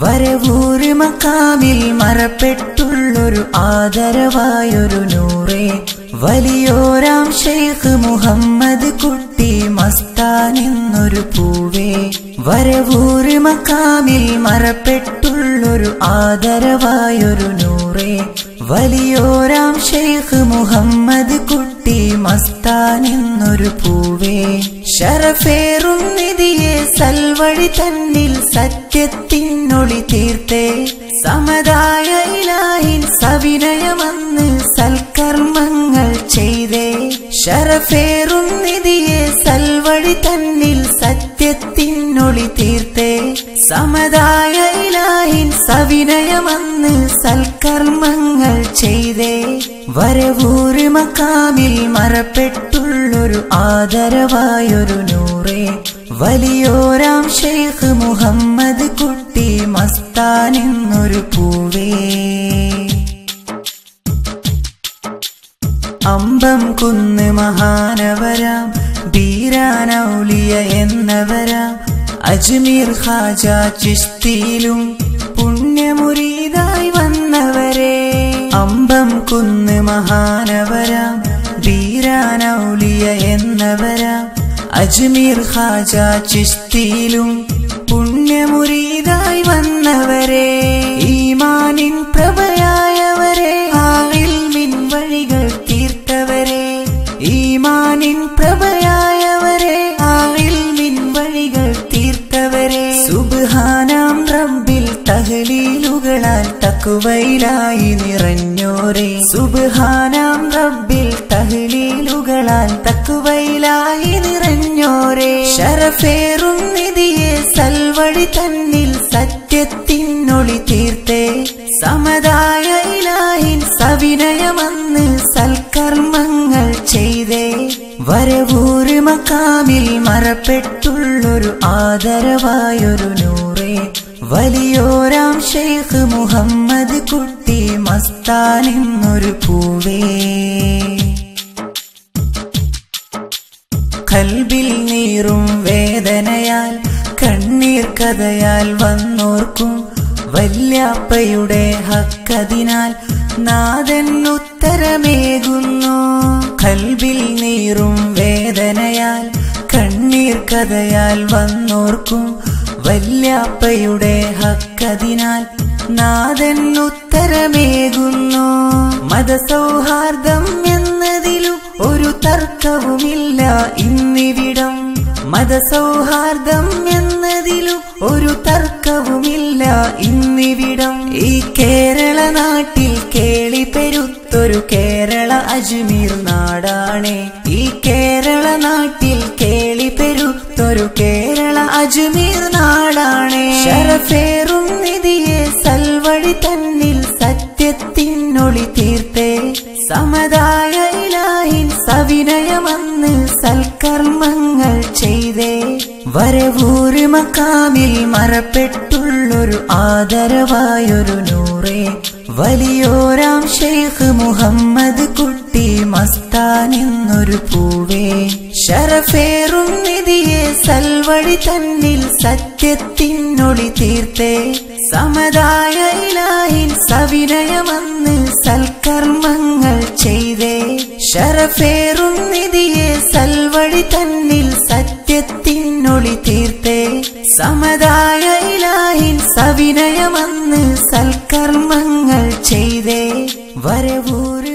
വരവൂര് മക്കാമിൽ മറപ്പെട്ടുള്ളൊരു ആദരവായൊരു നൂറേ വലിയോരാം ഷെയ്ഖ് മുഹമ്മദ് കുട്ടി മസ്താൻ എന്നൊരു പൂവേ വരവൂര് മക്കാമിൽ മറപ്പെട്ടുള്ളൊരു ആദരവായൊരു നൂറേ വലിയോരാം ഷെയ്ഖ് മുഹമ്മദ് കുട്ടി മസ്താൻ എന്നൊരു പൂവേ ഷറഫേറും നിധിയെ സൽവഴി തന്നിൽ സത്യത്തിനൊളി തീർത്തേ സമതായ ഇലാഹിൻ സവിനയമന്ന് സൽക്കർമ്മങ്ങൾ ചെയ്തേ ഷറഫേറും നിധിയെ സൽവഴി തന്നിൽ സത്യത്തിനൊളി തീർത്തേ സമതായ ഇലാഹിൻ സവിനയമന്ന് സൽക്കർമ്മങ്ങൾ ചെയ്തേ വരവൂര് മക്കാമിൽ മറപ്പെട്ടുള്ളൊരു ആദരവായൊരു നൂറേ വലിയോരാം ഷെയ്ഖ് മുഹമ്മദ് കുട്ടി മസ്താൻ എന്നൊരു പൂവേ അമ്പം കുന്ന് മഹാനവരാം ബീരാനൗലിയ എന്നവരാം അജ്മീർ ഖാജ ചിസ്തിയിലും പുണ്യമുരീതായി വന്നവരെ അമ്പം കുന്ന് മഹാനവരാം ബീരാനൗലിയ എന്നവരാം അജ്മീർ ഖാജ ചിസ്തിയിലും പുണ്യമുരീതായി വന്നവരെ ഈമാനിൻ പ്രഭയായവരെ ആളിൽ മിൻ വഴികൾ തീർത്തവരെ ഈമാനിൻ പ്രഭയായവരെ ആളിൽ മിൻ വഴികൾ തീർത്തവരെ സുബ്ഹാനാം റബ്ബിൽ തഹ്ലീലുകളാൽ തക്കുവയിലായി നിറഞ്ഞോരെ സുബ്ഹാനാം റബ്ബിൽ തഹ്ലീലുകളാൽ തക്കുവയിലായി നിറഞ്ഞോരെ ഷറഫേറും നിധിയെ സൽവഴി തന്നിൽ സത്യത്തിനൊളി തീർത്തേ സമതായ ഇലാഹിൻ സവിനയമന്ന് സൽക്കർമ്മങ്ങൾ ചെയ്തേ വരവൂര് മക്കാമിൽ മറപ്പെട്ടുള്ളൊരു ആദരവായൊരു നൂറേ വലിയോരാം ഷെയ്ഖ് മുഹമ്മദ് കുട്ടി മസ്താൻ എന്നൊരു പൂവേ കൽബിൽ നീറും വേദനയാൽ കണ്ണീർ കഥയാൽ വന്നോർക്കും വല്യാപ്പയുടെ ഹക്കതിനാൽ നാഥൻ ഉത്തരമേകുന്നു കൽബിൽ നീറും വേദനയാൽ കണ്ണീർ കഥയാൽ വന്നോർക്കും വല്യാപ്പയുടെ ഹക്കതിനാൽ നാഥൻ ഉത്തരമേകുന്നു മതസൗഹാർദ്ദം എന്നതിലും ഒരു തർക്കവുമില്ല ഇന്നിവിടം മതസൗഹാർദ്ദം എന്നതിലും ഒരു തർക്കവുമില്ല ഇന്നിവിടം ഈ കേരള നാട്ടിൽ കേളി പെരുത്തൊരു കേരള അജ്മീർ നാടാണേ ഈ കേരള നാട്ടിൽ കേളി പെരുത്തൊരു കേരള അജ്മീർ നാടാണേ ഷറഫേറും നിധിയെ സൽവഴി തന്നിൽ സത്യത്തിനൊളി തീർത്തേ സമതായ ഇലാഹിൻ സവിനയമന്ന് സൽക്കർമ്മങ്ങൾ ചെയ്തേ വരവൂര് മക്കാമിൽ മറപ്പെട്ടുള്ളൊരു ആദരവായൊരു നൂറേ വലിയോരാം ഷെയ്ഖ് മുഹമ്മദ് കുട്ടി മസ്താൻ എന്നൊരു പൂവേ ഷറഫേറും നിധിയെ സൽവഴി തന്നിൽ സത്യത്തിനൊളി തീർത്തേ സമതായ ഇലാഹിൻ സവിനയമന്ന് സൽക്കർമ്മങ്ങൾ ചെയ്തേ ഷറഫേറും നിധിയെ സൽവഴി തന്നിൽ സത്യത്തിനൊളി തീർത്തേ സമതായ ഇലാഹിൻ സവിനയമന്ന് സൽക്കർമ്മങ്ങൾ ചെയ്തേ വരവൂര്